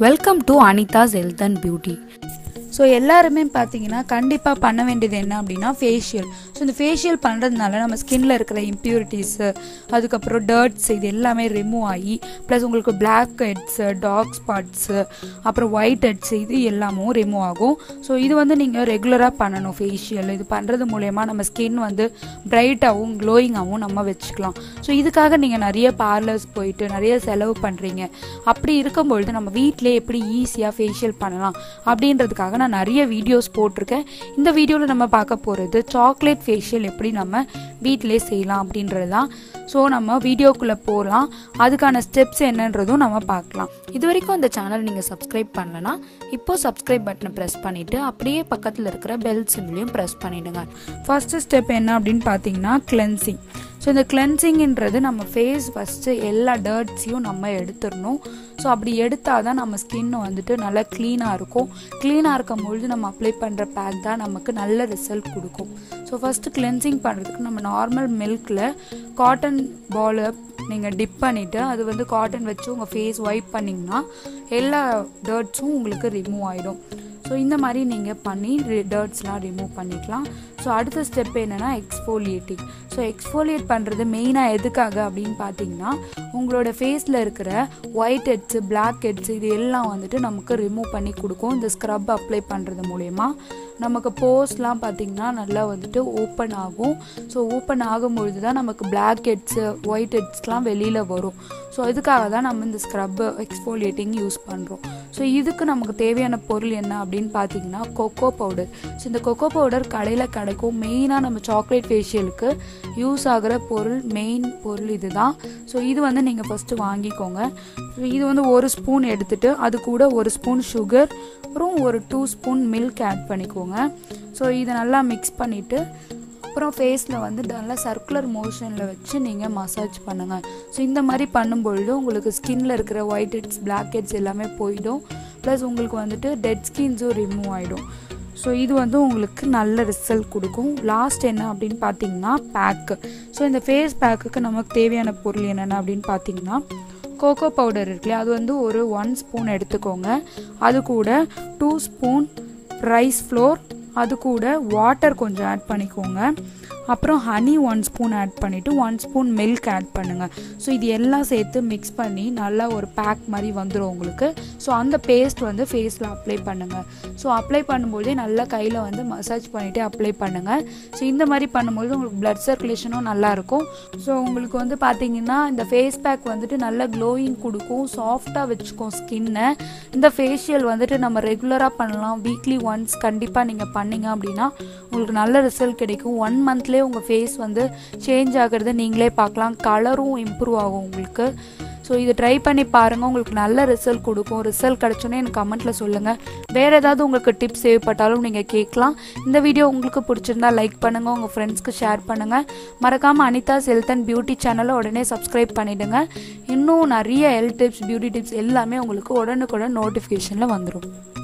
welcome to Anitha's health and beauty so எல்லாருமே பார்த்தீங்கன்னா கண்டிப்பாக பண்ண வேண்டியது என்ன அப்படின்னா ஃபேஷியல் ஸோ இந்த ஃபேஷியல் பண்ணுறதுனால நம்ம ஸ்கின்ல இருக்கிற இம்ப்யூரிட்டிஸு அதுக்கப்புறம் டர்ட்ஸ் இது எல்லாமே ரிமூவ் ஆகி ப்ளஸ் உங்களுக்கு பிளாக் ஹெட்ஸு டார்க் ஸ்பாட்ஸு அப்புறம் ஒயிட் ஹெட்ஸ் இது எல்லாமும் ரிமூவ் ஆகும் ஸோ இது வந்து நீங்கள் ரெகுலராக பண்ணணும் ஃபேஷியல் இது பண்ணுறது மூலயமா நம்ம ஸ்கின் வந்து பிரைட்டாகவும் க்ளோயிங்காகவும் நம்ம வச்சுக்கலாம் ஸோ இதுக்காக நீங்கள் நிறைய பார்லர்ஸ் போயிட்டு நிறைய செலவு பண்ணுறீங்க அப்படி இருக்கும்பொழுது நம்ம வீட்டிலே எப்படி ஈஸியாக ஃபேஷியல் பண்ணலாம் அப்படின்றதுக்காக நான் நிறைய வீடியோஸ் போட்டிருக்கேன் இந்த வீடியோவில் நம்ம பார்க்க போகிறது சாக்லேட் ஃபேஷியல் எப்படி நம்ம வீட்டிலே செய்யலாம் அப்படின்றது தான் ஸோ நம்ம வீடியோக்குள்ளே போகலாம் அதுக்கான ஸ்டெப்ஸ் என்னன்றதும் நம்ம பார்க்கலாம் இது வரைக்கும் இந்த சேனல் நீங்கள் சப்ஸ்கிரைப் பண்ணலனா இப்போ சப்ஸ்கிரைப் பட்டனை ப்ரெஸ் பண்ணிவிட்டு அப்படியே பக்கத்தில் இருக்கிற பெல் சிம்லையும் ப்ரெஸ் பண்ணிவிடுங்க ஃபஸ்ட்டு ஸ்டெப் என்ன அப்படின்னு பார்த்தீங்கன்னா கிளென்சிங் ஸோ இந்த கிளென்சிங்ன்றது நம்ம ஃபேஸ் ஃபஸ்ட்டு எல்லா டர்ட்ஸையும் நம்ம எடுத்துடணும் ஸோ அப்படி எடுத்தால் தான் நம்ம ஸ்கின் வந்துட்டு நல்லா க்ளீனாக இருக்கும் க்ளீனாக இருக்கும் பொழுது நம்ம அப்ளை பண்ணுற பேக் தான் நமக்கு நல்ல ரிசல்ட் கொடுக்கும் ஸோ ஃபஸ்ட்டு கிளென்சிங் பண்ணுறதுக்கு நம்ம நார்மல் மில்கில் காட்டன் பாலை நீங்கள் டிப் பண்ணிவிட்டு அது வந்து காட்டன் வச்சு உங்கள் ஃபேஸ் வைப் பண்ணிங்கன்னா எல்லா டர்ட்ஸும் உங்களுக்கு ரிமூவ் ஆகிடும் ஸோ இந்த மாதிரி நீங்கள் பண்ணி டர்ட்ஸ்லாம் ரிமூவ் பண்ணிக்கலாம் ஸோ அடுத்த ஸ்டெப் என்னென்னா எக்ஸ்ஃபோலியேட்டிங் ஸோ எக்ஸ்ஃபோலியேட் பண்ணுறது மெயினாக எதுக்காக அப்படின்னு பார்த்தீங்கன்னா உங்களோட ஃபேஸில் இருக்கிற ஒயிட் ஹெட்ஸு பிளாக் ஹெட்ஸ் இது எல்லாம் வந்துட்டு நமக்கு ரிமூவ் பண்ணி கொடுக்கும் இந்த ஸ்க்ரப் அப்ளை பண்ணுறது மூலயமா நமக்கு போஸ்லாம் பார்த்திங்கன்னா நல்லா வந்துட்டு ஓப்பன் ஆகும் ஸோ ஓப்பன் ஆகும்பொழுது தான் நமக்கு பிளாக் ஹெட்ஸு ஒயிட் ஹெட்ஸ்லாம் வெளியில் வரும் ஸோ இதுக்காக தான் நம்ம இந்த ஸ்க்ரப் எக்ஸ்ஃபோலியேட்டிங் யூஸ் பண்ணுறோம் ஸோ இதுக்கு நமக்கு தேவையான பொருள் என்ன அப்படின்னு பார்த்தீங்கன்னா கொக்கோ பவுடர் ஸோ இந்த கொக்கோ பவுடர் கடையில் கிடைக்கும் மெயினாக நம்ம சாக்லேட் ஃபேஷியலுக்கு யூஸ் ஆகிற பொருள் மெயின் பொருள் இது தான் ஸோ இது வந்து நீங்கள் ஃபஸ்ட்டு வாங்கிக்கோங்க ஸோ இது வந்து ஒரு ஸ்பூன் எடுத்துகிட்டு அது கூட ஒரு ஸ்பூன் சுகர் அப்புறம் ஒரு டூ ஸ்பூன் மில்க் ஆட் பண்ணிக்கோங்க ஸோ இதை நல்லா மிக்ஸ் பண்ணிவிட்டு அப்புறம் ஃபேஸில் வந்து நல்லா சர்க்குலர் மோஷனில் வச்சு நீங்கள் மசாஜ் பண்ணுங்கள் ஸோ இந்த மாதிரி பண்ணும்பொழுது உங்களுக்கு ஸ்கின்ல இருக்கிற ஒயிட் ஹெட்ஸ் பிளாக் ஹெட்ஸ் எல்லாமே போயிடும் ப்ளஸ் உங்களுக்கு வந்துட்டு டெட் ஸ்கின்ஸும் ரிமூவ் ஆகிடும் ஸோ இது வந்து உங்களுக்கு நல்ல ரிசல்ட் கொடுக்கும் லாஸ்ட் என்ன அப்படின்னு பார்த்தீங்கன்னா பேக்கு ஸோ இந்த ஃபேஸ் பேக்குக்கு நமக்கு தேவையான பொருள் என்னென்ன அப்படின்னு பார்த்தீங்கன்னா கோகோ பவுடர் இருக்குல்லையா அது வந்து ஒரு ஒன் ஸ்பூன் எடுத்துக்கோங்க அது கூட டூ ஸ்பூன் ரைஸ் ஃப்ளோர் அது கூட வாட்டர் கொஞ்சம் ஆட் பண்ணிக்கோங்க அப்புறம் ஹனி ஒன் ஸ்பூன் ஆட் பண்ணிவிட்டு ஒன் ஸ்பூன் மில்க் ஆட் பண்ணுங்கள் ஸோ இது எல்லாம் சேர்த்து மிக்ஸ் பண்ணி நல்லா ஒரு பேக் மாதிரி வந்துடும் உங்களுக்கு ஸோ அந்த பேஸ்ட் வந்து ஃபேஸில் அப்ளை பண்ணுங்கள் ஸோ அப்ளை பண்ணும்போதே நல்லா கையில் வந்து மசாஜ் பண்ணிவிட்டு அப்ளை பண்ணுங்கள் ஸோ இந்த மாதிரி பண்ணும்போது உங்களுக்கு பிளட் சர்க்குலேஷனும் நல்லாயிருக்கும் ஸோ உங்களுக்கு வந்து பார்த்தீங்கன்னா இந்த ஃபேஸ் பேக் வந்துட்டு நல்ல க்ளோயிங் கொடுக்கும் சாஃப்டாக வச்சுக்கும் ஸ்கின்னை இந்த ஃபேஷியல் வந்துட்டு நம்ம ரெகுலராக பண்ணலாம் வீக்லி ஒன்ஸ் கண்டிப்பாக நீங்கள் பண்ணீங்க அப்படின்னா உங்களுக்கு நல்ல ரிசல்ட் கிடைக்கும் ஒன் மந்த்லேயே உங்கள் ஃபேஸ் வந்து சேஞ்ச் ஆகிறத நீங்களே பார்க்கலாம் கலரும் இம்ப்ரூவ் ஆகும் உங்களுக்கு ஸோ இதை ட்ரை பண்ணி பாருங்கள் உங்களுக்கு நல்ல ரிசல்ட் கொடுக்கும் ரிசல்ட் கிடச்சோன்னே எனக்கு கமெண்ட்டில் சொல்லுங்கள் வேறு ஏதாவது உங்களுக்கு டிப்ஸ் தேவைப்பட்டாலும் நீங்கள் கேட்கலாம் இந்த வீடியோ உங்களுக்கு பிடிச்சிருந்தா லைக் பண்ணுங்கள் உங்கள் ஃப்ரெண்ட்ஸ்க்கு ஷேர் பண்ணுங்கள் மறக்காமல் அனிதாஸ் ஹெல்த் அண்ட் பியூட்டி சேனலை உடனே சப்ஸ்கிரைப் பண்ணிவிடுங்க இன்னும் நிறைய ஹெல்த் டிப்ஸ் பியூட்டி டிப்ஸ் எல்லாமே உங்களுக்கு உடனுக்குடன் நோட்டிஃபிகேஷனில் வந்துடும்